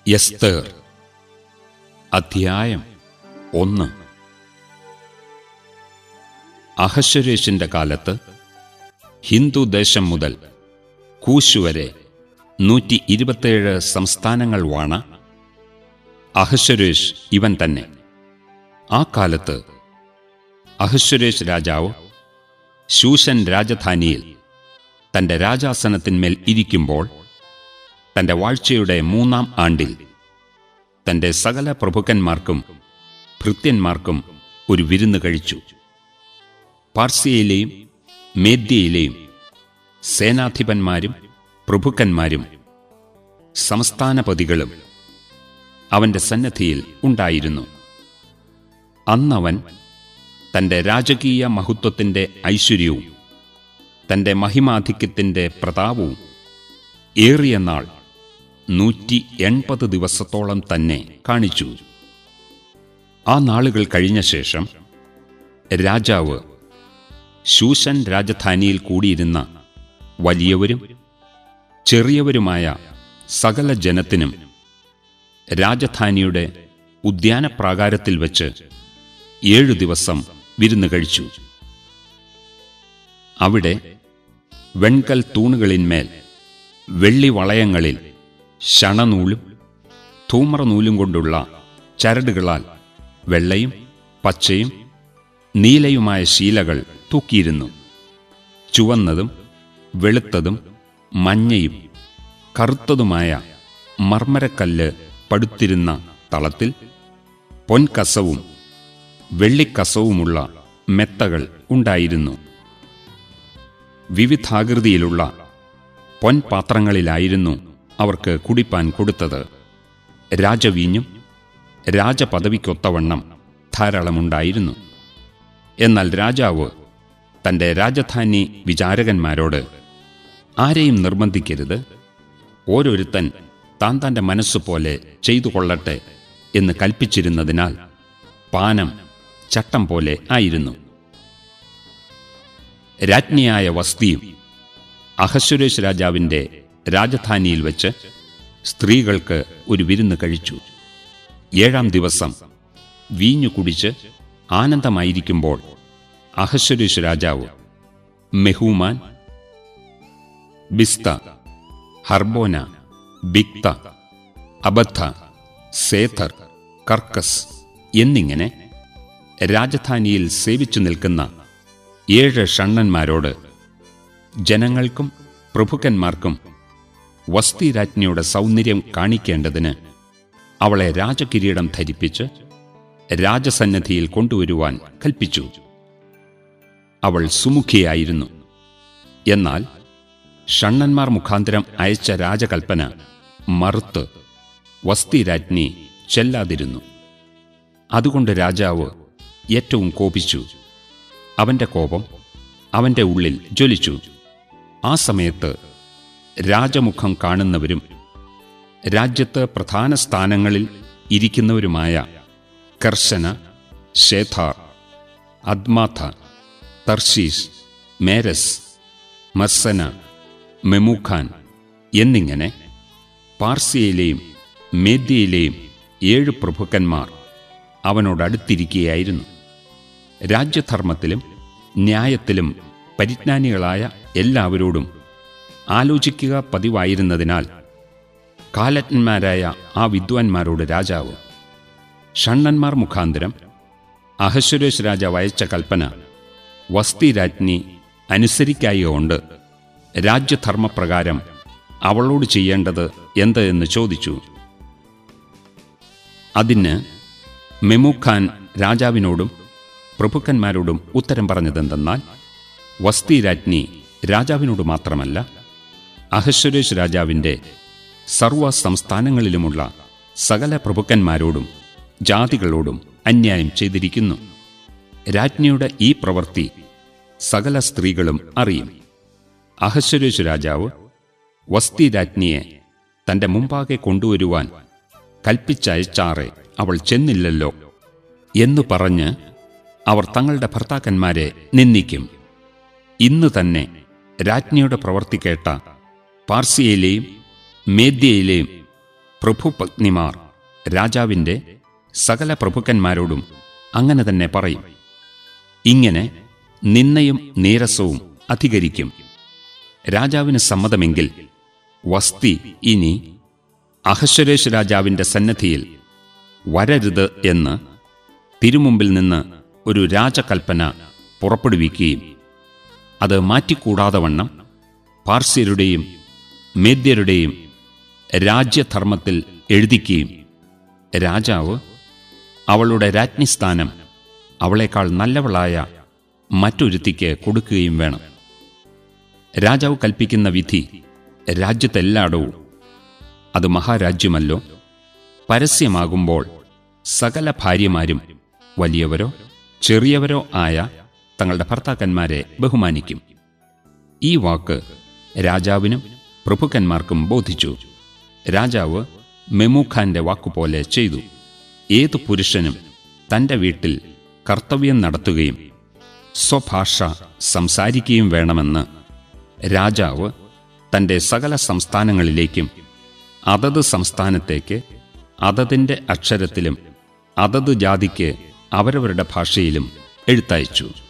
എസ്തേർ അധ്യായം ഒന്ന് അഹശ്വരേഷിന്റെ കാലത്ത് ഹിന്ദുദേശം മുതൽ കൂശ് വരെ നൂറ്റി ഇരുപത്തേഴ് സംസ്ഥാനങ്ങൾ വാണ അഹശ്വരേഷ് ഇവൻ തന്നെ ആ കാലത്ത് അഹശ്വരേഷ് രാജാവ് ശൂഷൻ രാജധാനിയിൽ തന്റെ രാജാസനത്തിന്മേൽ ഇരിക്കുമ്പോൾ തന്റെ വാഴ്ചയുടെ മൂന്നാം ആണ്ടിൽ തന്റെ സകല പ്രഭുക്കന്മാർക്കും ഭൃത്യന്മാർക്കും ഒരു വിരുന്ന് കഴിച്ചു പാർസിയയിലെയും മേദ്യയിലെയും സേനാധിപന്മാരും പ്രഭുക്കന്മാരും സംസ്ഥാനപതികളും അവന്റെ സന്നദ്ധിയിൽ ഉണ്ടായിരുന്നു അന്നവൻ തന്റെ രാജകീയ മഹത്വത്തിന്റെ ഐശ്വര്യവും തന്റെ മഹിമാധിക്യത്തിന്റെ പ്രതാപവും ഏറിയ നാൾ നൂറ്റി എൺപത് ദിവസത്തോളം തന്നെ കാണിച്ചു ആ നാളുകൾ കഴിഞ്ഞ ശേഷം രാജാവ് ശൂഷൻ രാജധാനിയിൽ കൂടിയിരുന്ന വലിയവരും ചെറിയവരുമായ സകല ജനത്തിനും രാജധാനിയുടെ ഉദ്യാനപ്രാകാരത്തിൽ വച്ച് ഏഴു ദിവസം വിരുന്ന് കഴിച്ചു അവിടെ വെൺകൽ തൂണുകളിന്മേൽ വെള്ളി വളയങ്ങളിൽ ശണനൂലും ധൂമ്രനൂലും കൊണ്ടുള്ള ചരടുകളാൽ വെള്ളയും പച്ചയും നീലയുമായ ശീലകൾ തൂക്കിയിരുന്നു ചുവന്നതും വെളുത്തതും മഞ്ഞയും കറുത്തതുമായ മർമ്മരക്കല്ല് പടുത്തിരുന്ന തളത്തിൽ പൊൻകസവും വെള്ളിക്കസവുമുള്ള മെത്തകൾ ഉണ്ടായിരുന്നു വിവിധാകൃതിയിലുള്ള പൊൻപാത്രങ്ങളിലായിരുന്നു അവർക്ക് കുടിപ്പാൻ കൊടുത്തത് രാജവീഞ്ഞും രാജപദവിക്കൊത്തവണ്ണം ധാരാളമുണ്ടായിരുന്നു എന്നാൽ രാജാവ് തന്റെ രാജധാനി വിചാരകന്മാരോട് ആരെയും നിർബന്ധിക്കരുത് ഓരോരുത്തൻ താൻ തന്റെ മനസ്സുപോലെ ചെയ്തു കൊള്ളട്ടെ എന്ന് കൽപ്പിച്ചിരുന്നതിനാൽ പാനം ചട്ടം പോലെ ആയിരുന്നു രാജ്ഞിയായ വസ്തിയും അഹശ്വരേഷ് രാജാവിന്റെ രാജധാനിയിൽ വെച്ച് സ്ത്രീകൾക്ക് ഒരു വിരുന്ന് കഴിച്ചു ഏഴാം ദിവസം വീഞ്ഞു കുടിച്ച് ആനന്ദമായിരിക്കുമ്പോൾ അഹശ്വരേഷ് രാജാവ് മെഹൂമാൻ ബിസ്ത ഹർബോന ബിക്ത അബദ്ധ സേഥർ കർക്കസ് എന്നിങ്ങനെ രാജധാനിയിൽ സേവിച്ചു നിൽക്കുന്ന ഏഴ് ഷണ്ണന്മാരോട് ജനങ്ങൾക്കും പ്രഭുക്കന്മാർക്കും വസ്തി രാജ്ഞിയുടെ സൗന്ദര്യം കാണിക്കേണ്ടതിന് അവളെ രാജകിരീടം ധരിപ്പിച്ച് രാജസന്നദ്ധിയിൽ കൊണ്ടുവരുവാൻ കൽപ്പിച്ചു അവൾ സുമുഖിയായിരുന്നു എന്നാൽ ഷണ്ണന്മാർ മുഖാന്തരം അയച്ച രാജകൽപ്പന മറുത്ത് വസ്തി രാജ്ഞി ചെല്ലാതിരുന്നു അതുകൊണ്ട് രാജാവ് ഏറ്റവും കോപിച്ചു അവന്റെ കോപം അവന്റെ ഉള്ളിൽ ജ്വലിച്ചു ആ സമയത്ത് രാജമുഖം കാണുന്നവരും രാജ്യത്ത് പ്രധാന സ്ഥാനങ്ങളിൽ ഇരിക്കുന്നവരുമായ കർശന ഷേഥാർ അദ്മാഥ തർഷീസ് മേരസ് മർസന മെമുഖാൻ എന്നിങ്ങനെ പാർസിയയിലെയും മേദ്യയിലെയും ഏഴ് പ്രഭുക്കന്മാർ അവനോടടുത്തിരിക്കുകയായിരുന്നു രാജ്യധർമ്മത്തിലും ന്യായത്തിലും പരിജ്ഞാനികളായ എല്ലാവരോടും ആലോചിക്കുക പതിവായിരുന്നതിനാൽ കാലജ്ഞന്മാരായ ആ വിദ്വാൻമാരോട് രാജാവ് ഷണ്ണന്മാർ മുഖാന്തരം അഹശ്വരേഷ് രാജാവ് അയച്ച കൽപ്പന വസ്തി രാജ്ഞി അനുസരിക്കായകൊണ്ട് രാജ്യധർമ്മപ്രകാരം അവളോട് ചെയ്യേണ്ടത് എന്ത് എന്ന് ചോദിച്ചു അതിന് മെമുഖാൻ രാജാവിനോടും പ്രഭുക്കന്മാരോടും ഉത്തരം പറഞ്ഞതെന്തെന്നാൽ വസ്തി രാജ്ഞി രാജാവിനോട് മാത്രമല്ല അഹശ്വരേഷ് രാജാവിൻ്റെ സർവ സംസ്ഥാനങ്ങളിലുമുള്ള സകല പ്രഭുക്കന്മാരോടും ജാതികളോടും അന്യായം ചെയ്തിരിക്കുന്നു രാജ്ഞിയുടെ ഈ പ്രവൃത്തി സകല സ്ത്രീകളും അറിയും അഹശ്വരേഷ് രാജാവ് വസ്തി രാജ്ഞിയെ തന്റെ മുമ്പാകെ കൊണ്ടുവരുവാൻ കൽപ്പിച്ചയച്ചാറെ അവൾ ചെന്നില്ലല്ലോ എന്നു പറഞ്ഞ് അവർ തങ്ങളുടെ ഭർത്താക്കന്മാരെ നിന്ദിക്കും ഇന്ന് തന്നെ രാജ്ഞിയുടെ പ്രവർത്തി കേട്ട പാർസിയയിലെയും മേദ്യയിലെയും പ്രഭുപത്നിമാർ രാജാവിൻ്റെ സകല പ്രഭുക്കന്മാരോടും അങ്ങനെ തന്നെ പറയും ഇങ്ങനെ നിന്നയും നീരസവും അധികരിക്കും രാജാവിന് സമ്മതമെങ്കിൽ വസ്തി ഇനി അഹശ്വരേഷ് രാജാവിൻ്റെ സന്നദ്ധിയിൽ വരരുത് എന്ന് തിരുമുമ്പിൽ നിന്ന് ഒരു രാജകൽപ്പന പുറപ്പെടുവിക്കുകയും അത് മാറ്റിക്കൂടാതെ വണ്ണം പാർസ്യരുടെയും മേദ്യരുടെയും രാജ്യധർമ്മത്തിൽ എഴുതിക്കുകയും രാജാവ് അവളുടെ രാജ്ഞിസ്ഥാനം അവളേക്കാൾ നല്ലവളായ മറ്റൊരുത്തിക്ക് കൊടുക്കുകയും വേണം രാജാവ് കൽപ്പിക്കുന്ന വിധി രാജ്യത്തെല്ലായിടവും അത് മഹാരാജ്യമല്ലോ പരസ്യമാകുമ്പോൾ സകല ഭാര്യമാരും വലിയവരോ ചെറിയവരോ ആയ തങ്ങളുടെ ഭർത്താക്കന്മാരെ ബഹുമാനിക്കും ഈ വാക്ക് രാജാവിനും പ്രഭുക്കന്മാർക്കും ബോധിച്ചു രാജാവ് മെമുഖാന്റെ വാക്കുപോലെ ചെയ്തു ഏതു പുരുഷനും തന്റെ വീട്ടിൽ കർത്തവ്യം നടത്തുകയും സ്വഭാഷ സംസാരിക്കുകയും വേണമെന്ന് രാജാവ് തന്റെ സകല സംസ്ഥാനങ്ങളിലേക്കും അതത് സംസ്ഥാനത്തേക്ക് അതതിൻ്റെ അക്ഷരത്തിലും അതത് ജാതിക്ക് അവരവരുടെ ഭാഷയിലും എഴുത്തയച്ചു